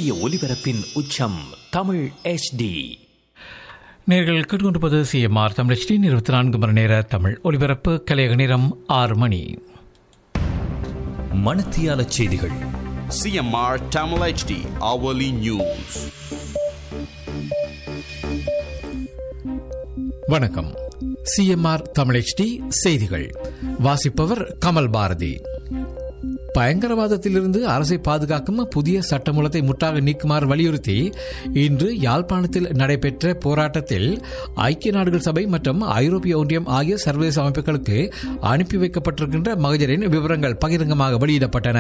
சூரிய ஒளிபரப்பின் உச்சம் தமிழ் HD நேர்கள் கேட்டுக்கொண்டிருப்பது சிஎம்ஆர் தமிழச்சின் இருபத்தி நான்கு மணி நேர தமிழ் ஒலிபரப்பு கலையக நேரம் ஆறு மணி மணத்தியால செய்திகள் CMR Tamil HD hourly news. வணக்கம் சிஎம்ஆர் தமிழச்டி செய்திகள் வாசிப்பவர் கமல் பாரதி பயங்கரவாதத்திலிருந்து அரசை பாதுகாக்கும் புதிய சட்டமூலத்தை முற்றாக நீக்குமாறு வலியுறுத்தி இன்று யாழ்ப்பாணத்தில் நடைபெற்ற போராட்டத்தில் ஐக்கிய நாடுகள் சபை மற்றும் ஐரோப்பிய ஒன்றியம் ஆகிய சர்வதேச அமைப்புகளுக்கு அனுப்பி வைக்கப்பட்டிருக்கின்ற மகஜரின் விவரங்கள் பகிரங்கமாக வெளியிடப்பட்டன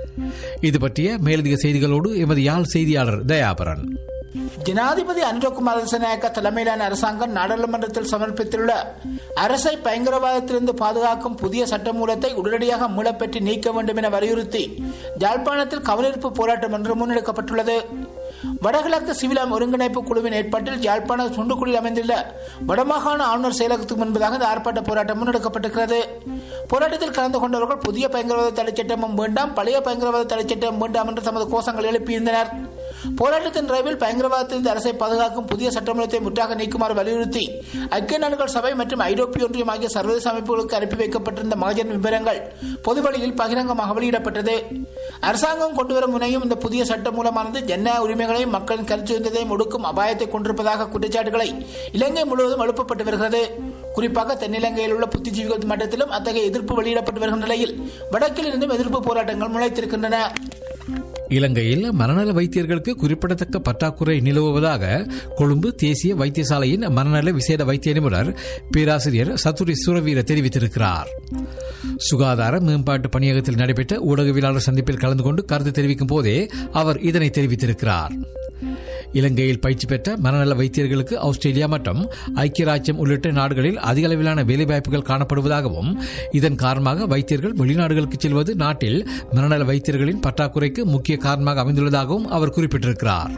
இது பற்றிய மேலதிக செய்திகளோடு எமது யாழ் செய்தியாளர் தயாபரன் ஜனாதிபதி அனுரகுமார் திசநாயக்க தலைமையிலான அரசாங்கம் நாடாளுமன்றத்தில் சமர்ப்பித்துள்ள அரசை பயங்கரவாதத்திலிருந்து பாதுகாக்கும் புதிய சட்டமூலத்தை உடனடியாக மூலப்பெற்று நீக்க வேண்டும் என வலியுறுத்தி யாழ்ப்பாணத்தில் கவனிப்பு போராட்டம் ஒன்று முன்னெடுக்கப்பட்டுள்ளது வடகிழக்கு சிவிலம் ஒருங்கிணைப்பு குழுவின் ஏற்பாட்டில் யாழ்ப்பாண சுண்டுக்குடியில் அமைந்துள்ள வடமாகாண ஆளுநர் செயலகத்துக்கு முன்பதாக இந்த ஆர்ப்பாட்ட போராட்டம் முன்னெடுக்கப்பட்டிருக்கிறது போராட்டத்தில் கலந்து கொண்டவர்கள் புதிய பயங்கரவாத தடைச்சட்டமும் வேண்டாம் பழைய பயங்கரவாத தடைச்சட்டம் வேண்டாம் என்று தமது கோஷங்கள் எழுப்பியிருந்தனர் போராட்டத்தின் நிறைவில் பயங்கரவாதத்திலிருந்து அரசை பாதுகாக்கும் புதிய சட்டமூலத்தை முற்றாக நீக்குமாறு வலியுறுத்தி ஐக்கிய நாடுகள் சபை மற்றும் ஐரோப்பிய ஒன்றியம் ஆகிய சர்வதேச அமைப்புகளுக்கு அனுப்பி வைக்கப்பட்டிருந்த மகஜன் விவரங்கள் பொதுவழியில் பகிரங்கமாக வெளியிடப்பட்டது அரசாங்கம் கொண்டுவரும் முனையும் இந்த புதிய சட்டம் மூலமானது ஜனநாயக உரிமைகளையும் மக்களின் கருச்சுதத்தையும் ஒடுக்கும் அபாயத்தை கொண்டிருப்பதாக குற்றச்சாட்டுகளை இலங்கை முழுவதும் எழுப்பப்பட்டு வருகிறது குறிப்பாக தென்னிலங்கையில் உள்ள புத்திஜீவிகள் மட்டத்திலும் அத்தகைய எதிர்ப்பு வெளியிடப்பட்டு வருகின்ற நிலையில் வடக்கில் இருந்தும் எதிர்ப்பு போராட்டங்கள் முளைத்திருக்கின்றன இலங்கையில் மனநல வைத்தியர்களுக்கு குறிப்பிடத்தக்க பற்றாக்குறை நிலவுவதாக கொழும்பு தேசிய வைத்தியசாலையின் மனநல விசேட வைத்திய நிபுணர் பேராசிரியர் சத்துரி சுரவீர தெரிவித்திருக்கிறார் சுகாதார மேம்பாட்டு பணியகத்தில் நடைபெற்ற ஊடகவியலாளர் சந்திப்பில் கலந்து கொண்டு கருத்து தெரிவிக்கும் போதே அவர் இதனை தெரிவித்திருக்கிறார் இலங்கையில் பயிற்சி பெற்ற மனநல வைத்தியர்களுக்கு ஆஸ்திரேலியா மற்றும் ஐக்கிய ராஜ்யம் உள்ளிட்ட நாடுகளில் அதிக அளவிலான வேலைவாய்ப்புகள் காணப்படுவதாகவும் இதன் காரணமாக வைத்தியர்கள் வெளிநாடுகளுக்கு செல்வது நாட்டில் மனநல வைத்தியர்களின் பற்றாக்குறைக்கு முக்கிய காரணமாக அமைந்துள்ளதாகவும் அவர் குறிப்பிட்டிருக்கிறார்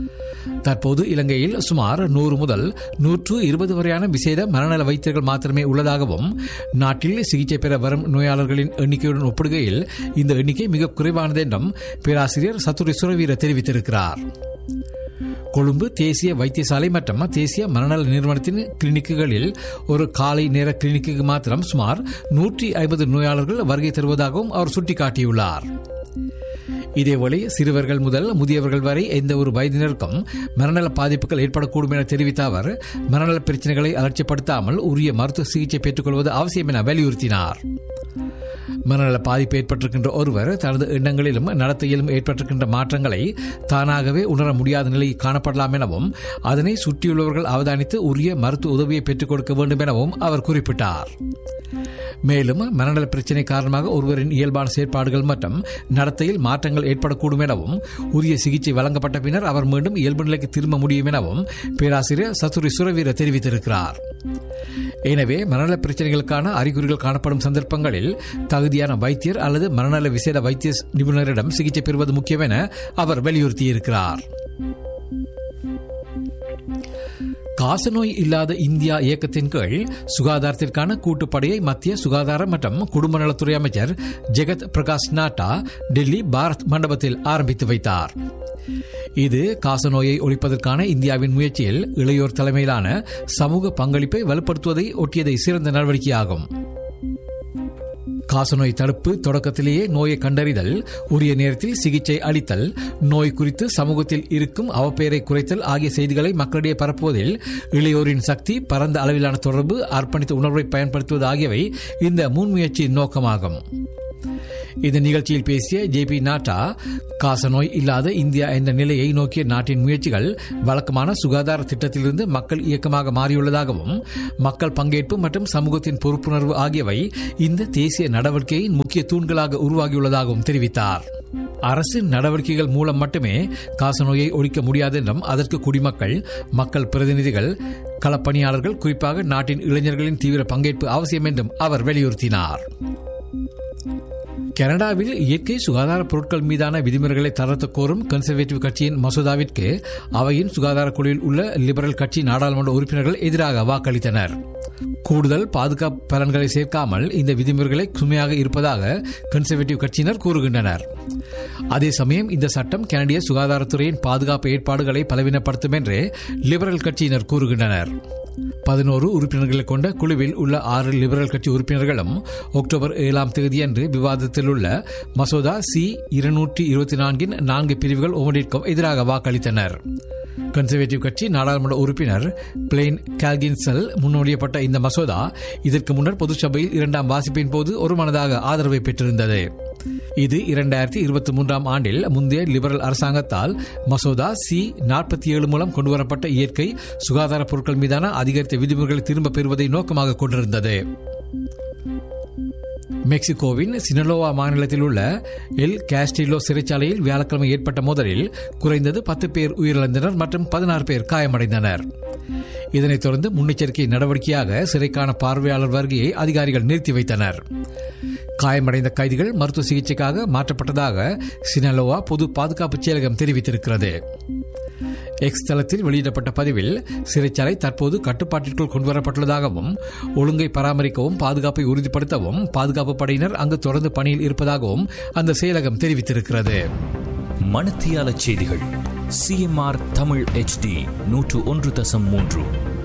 தற்போது இலங்கையில் சுமார் நூறு முதல் நூற்று இருபது வரையான விசேட மனநல வைத்தியர்கள் மாத்திரமே உள்ளதாகவும் நாட்டில் சிகிச்சை பெற வரும் நோயாளர்களின் எண்ணிக்கையுடன் ஒப்பிடுகையில் இந்த எண்ணிக்கை மிக குறைவானது என்றும் பேராசிரியர் சத்துரி சுரவீர தெரிவித்திருக்கிறார் கொழும்பு தேசிய வைத்தியசாலை மற்றும் தேசிய மனநல நிறுவனத்தின் கிளினிக்குகளில் ஒரு காலை நேர கிளினிக்கு மாத்திரம் சுமார் நூற்றி ஐம்பது நோயாளர்கள் வருகை தருவதாகவும் அவர் சுட்டிக்காட்டியுள்ளார் இதேவேளை சிறுவர்கள் முதல் முதியவர்கள் வரை எந்த ஒரு வயதினருக்கும் மனநல பாதிப்புகள் ஏற்படக்கூடும் என தெரிவித்த அவர் மனநல பிரச்சனைகளை அலட்சியப்படுத்தாமல் உரிய மருத்துவ சிகிச்சை பெற்றுக்கொள்வது அவசியம் என வலியுறுத்தினார் மனநல பாதிப்பு ஏற்பட்டிருக்கின்ற ஒருவர் தனது எண்ணங்களிலும் நடத்தையிலும் ஏற்பட்டிருக்கின்ற மாற்றங்களை தானாகவே உணர முடியாத நிலை காணப்படலாம் எனவும் அதனை சுற்றியுள்ளவர்கள் அவதானித்து உரிய மருத்துவ உதவியை பெற்றுக் கொடுக்க வேண்டும் எனவும் அவர் குறிப்பிட்டார் மேலும் மனநல பிரச்சினை காரணமாக ஒருவரின் இயல்பான செயற்பாடுகள் மற்றும் நடத்தையில் மாற்றங்கள் ஏற்படக்கூடும் எனவும் உரிய சிகிச்சை வழங்கப்பட்ட பின்னர் அவர் மீண்டும் இயல்பு நிலைக்கு திரும்ப முடியும் எனவும் பேராசிரியர் சத்துரி சுரவீர தெரிவித்திருக்கிறார் எனவே மனநல பிரச்சனைகளுக்கான அறிகுறிகள் காணப்படும் சந்தர்ப்பங்களில் தகுதியான வைத்தியர் அல்லது மனநல விசேட வைத்திய நிபுணரிடம் சிகிச்சை பெறுவது முக்கியம் என அவர் வலியுறுத்தியிருக்கிறார் காசநோய் இல்லாத இந்தியா இயக்கத்தின் கீழ் சுகாதாரத்திற்கான கூட்டுப்படையை மத்திய சுகாதார மற்றும் குடும்ப நலத்துறை அமைச்சர் ஜெகத் பிரகாஷ் நாட்டா டெல்லி பாரத் மண்டபத்தில் ஆரம்பித்து வைத்தார் இது காசநோயை ஒழிப்பதற்கான இந்தியாவின் முயற்சியில் இளையோர் தலைமையிலான சமூக பங்களிப்பை வலுப்படுத்துவதை ஒட்டியதை சிறந்த நடவடிக்கையாகும் காசநோய் தடுப்பு தொடக்கத்திலேயே நோயை கண்டறிதல் உரிய நேரத்தில் சிகிச்சை அளித்தல் நோய் குறித்து சமூகத்தில் இருக்கும் அவப்பெயரை குறைத்தல் ஆகிய செய்திகளை மக்களிடையே பரப்புவதில் இளையோரின் சக்தி பரந்த அளவிலான தொடர்பு அர்ப்பணித்த உணர்வை பயன்படுத்துவது ஆகியவை இந்த முன்முயற்சியின் நோக்கமாகும் இந்த நிகழ்ச்சியில் பேசிய ஜே பி நாட்டா காசநோய் இல்லாத இந்தியா என்ற நிலையை நோக்கிய நாட்டின் முயற்சிகள் வழக்கமான சுகாதார திட்டத்திலிருந்து மக்கள் இயக்கமாக மாறியுள்ளதாகவும் மக்கள் பங்கேற்பு மற்றும் சமூகத்தின் பொறுப்புணர்வு ஆகியவை இந்த தேசிய நடவடிக்கையின் முக்கிய தூண்களாக உருவாகியுள்ளதாகவும் தெரிவித்தார் அரசின் நடவடிக்கைகள் மூலம் மட்டுமே காசநோயை ஒழிக்க முடியாது என்றும் அதற்கு குடிமக்கள் மக்கள் பிரதிநிதிகள் களப்பணியாளர்கள் குறிப்பாக நாட்டின் இளைஞர்களின் தீவிர பங்கேற்பு அவசியம் என்றும் அவர் வலியுறுத்தினார் கனடாவில் இயற்கை சுகாதார பொருட்கள் மீதான விதிமுறைகளை தளர்த்த கோரும் கன்சர்வேட்டிவ் கட்சியின் மசோதாவிற்கு அவையின் சுகாதார குழுவில் உள்ள லிபரல் கட்சி நாடாளுமன்ற உறுப்பினர்கள் எதிராக வாக்களித்தனர் கூடுதல் பாதுகாப்பு பலன்களை சேர்க்காமல் இந்த விதிமுறைகளை சுமையாக இருப்பதாக கன்சர்வேட்டிவ் கட்சியினர் கூறுகின்றனர் அதே சமயம் இந்த சட்டம் கனடிய சுகாதாரத்துறையின் பாதுகாப்பு ஏற்பாடுகளை பலவீனப்படுத்தும் என்று லிபரல் கட்சியினர் கூறுகின்றனர் பதினோரு உறுப்பினர்களை கொண்ட குழுவில் உள்ள ஆறு லிபரல் கட்சி உறுப்பினர்களும் அக்டோபர் ஏழாம் தேதியன்று விவாதத்தில் உள்ள மசோதா சி இருநூற்றி இருபத்தி நான்கின் நான்கு பிரிவுகள் ஒவ்வொன்றிற்கும் எதிராக வாக்களித்தனர் கன்சர்வேட்டிவ் கட்சி நாடாளுமன்ற உறுப்பினர் பிளேன் கால்கின்சல் முன்மொழியப்பட்ட இந்த மசோதா இதற்கு முன்னர் பொதுச்சபையில் இரண்டாம் வாசிப்பின் போது ஒரு மனதாக ஆதரவை பெற்றிருந்தது இது இரண்டாயிரத்தி இருபத்தி மூன்றாம் ஆண்டில் முந்தைய லிபரல் அரசாங்கத்தால் மசோதா சி நாற்பத்தி ஏழு மூலம் கொண்டுவரப்பட்ட இயற்கை சுகாதார பொருட்கள் மீதான அதிகரித்த விதிமுறைகளை திரும்பப் பெறுவதை நோக்கமாக கொண்டிருந்தது மெக்சிகோவின் சினலோவா மாநிலத்தில் உள்ள எல் காஸ்டிலோ சிறைச்சாலையில் வியாழக்கிழமை ஏற்பட்ட மோதலில் குறைந்தது பத்து பேர் உயிரிழந்தனர் மற்றும் பதினாறு பேர் காயமடைந்தனர் இதனைத் தொடர்ந்து முன்னெச்சரிக்கை நடவடிக்கையாக சிறைக்கான பார்வையாளர் வருகையை அதிகாரிகள் நிறுத்தி வைத்தனர் காயமடைந்த கைதிகள் மருத்துவ சிகிச்சைக்காக மாற்றப்பட்டதாக சினலோவா பொது பாதுகாப்பு செயலகம் தெரிவித்திருக்கிறது எக்ஸ் தளத்தில் வெளியிடப்பட்ட பதிவில் சிறைச்சாலை தற்போது கட்டுப்பாட்டிற்குள் கொண்டுவரப்பட்டுள்ளதாகவும் ஒழுங்கை பராமரிக்கவும் பாதுகாப்பை உறுதிப்படுத்தவும் பாதுகாப்பு படையினர் அங்கு தொடர்ந்து பணியில் இருப்பதாகவும் அந்த செயலகம் தெரிவித்திருக்கிறது மணத்தியால செய்திகள் சிஎம்ஆர் தமிழ் HD நூற்று ஒன்று தசம் மூன்று